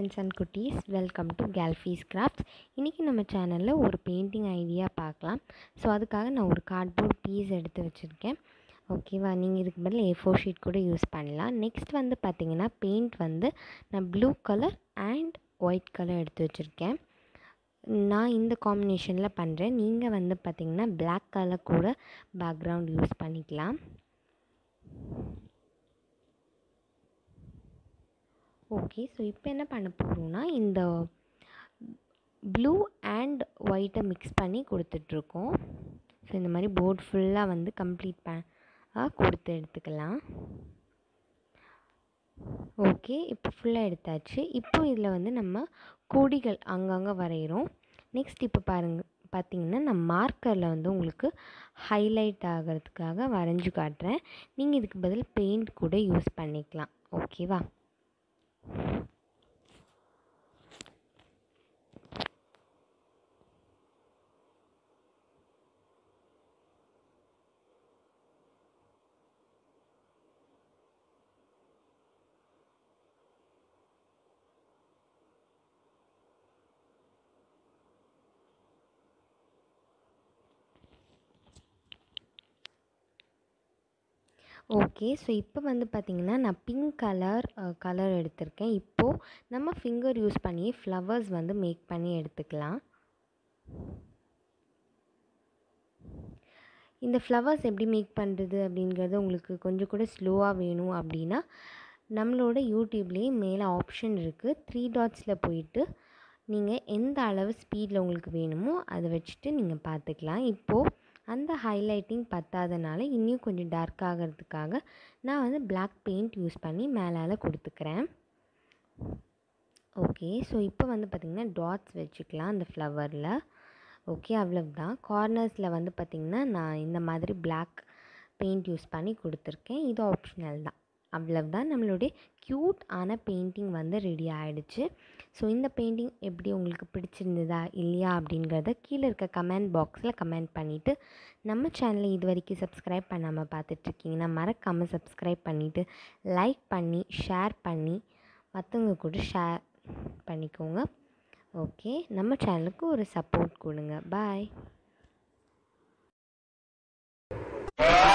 friends and குட்டீஸ் welcome to கேல்ஃபீஸ் crafts இன்றைக்கி நம்ம சேனலில் ஒரு பெயிண்டிங் ஐடியா பார்க்கலாம் ஸோ அதுக்காக நான் ஒரு கார்ட்போர்ட் பீஸ் எடுத்து வச்சுருக்கேன் ஓகேவா நீங்கள் இதுக்கு பதில் ஏ ஃபோர் ஷீட் கூட யூஸ் பண்ணலாம் நெக்ஸ்ட் வந்து பார்த்தீங்கன்னா பெயிண்ட் வந்து நான் blue colour and white colour எடுத்து வச்சுருக்கேன் நான் இந்த காம்பினேஷனில் பண்ணுறேன் நீங்கள் வந்து பார்த்தீங்கன்னா Black கலர் கூட பேக்ரவுண்ட் யூஸ் பண்ணிக்கலாம் ஓகே ஸோ இப்போ என்ன பண்ண போகிறோம்னா இந்த ப்ளூ அண்ட் ஒயிட்டை மிக்ஸ் பண்ணி கொடுத்துட்ருக்கோம் ஸோ இந்த மாதிரி போர்ட் ஃபுல்லாக வந்து கம்ப்ளீட் ப கொடுத்து எடுத்துக்கலாம் ஓகே இப்போ ஃபுல்லாக எடுத்தாச்சு இப்போ இதில் வந்து நம்ம கொடிகள் அங்கங்கே வரைகிறோம் நெக்ஸ்ட் இப்போ பாருங்க பார்த்தீங்கன்னா நான் மார்க்கரில் வந்து உங்களுக்கு ஹைலைட் ஆகிறதுக்காக வரைஞ்சி காட்டுறேன் நீங்கள் இதுக்கு பதில் பெயிண்ட் கூட யூஸ் பண்ணிக்கலாம் ஓகேவா ஓகே ஸோ இப்போ வந்து பார்த்திங்கன்னா நான் பிங்க் கலர் கலர் எடுத்திருக்கேன் இப்போது நம்ம ஃபிங்கர் யூஸ் பண்ணி ஃப்ளவர்ஸ் வந்து மேக் பண்ணி எடுத்துக்கலாம் இந்த ஃப்ளவர்ஸ் எப்படி மேக் பண்ணுறது அப்படிங்கிறது உங்களுக்கு கொஞ்சம் கூட ஸ்லோவாக வேணும் அப்படின்னா நம்மளோட யூடியூப்லேயே மேலே ஆப்ஷன் இருக்குது த்ரீ டாட்ஸில் போயிட்டு நீங்கள் எந்த அளவு ஸ்பீடில் உங்களுக்கு வேணுமோ அதை வச்சுட்டு நீங்கள் பார்த்துக்கலாம் இப்போது அந்த ஹைலைட்டிங் பத்தாதனால இன்னும் கொஞ்சம் டார்க் ஆகிறதுக்காக நான் வந்து பிளாக் பெயிண்ட் யூஸ் பண்ணி மேலால் கொடுத்துக்கிறேன் ஓகே ஸோ இப்போ வந்து பார்த்திங்கன்னா டாட்ஸ் வச்சுக்கலாம் அந்த ஃப்ளவரில் ஓகே அவ்வளவுதான் கார்னர்ஸில் வந்து பார்த்திங்கன்னா நான் இந்த மாதிரி பிளாக் பெயிண்ட் யூஸ் பண்ணி கொடுத்துருக்கேன் இது ஆப்ஷனல் தான் அவ்வளவுதான் நம்மளுடைய க்யூட் ஆன பெயிண்டிங் வந்து ரெடி ஆகிடுச்சு ஸோ இந்த பெயிண்டிங் எப்படி உங்களுக்கு பிடிச்சிருந்ததா இல்லையா அப்படிங்கிறத கீழே இருக்க கமெண்ட் பாக்ஸில் கமெண்ட் பண்ணிவிட்டு நம்ம சேனலை இது வரைக்கும் சப்ஸ்கிரைப் பண்ணாமல் பார்த்துட்ருக்கீங்கன்னா மறக்காமல் சப்ஸ்கிரைப் பண்ணிவிட்டு லைக் பண்ணி ஷேர் பண்ணி மற்றவங்க கூட ஷேர் பண்ணிக்கோங்க ஓகே நம்ம சேனலுக்கு ஒரு சப்போர்ட் கொடுங்க பாய்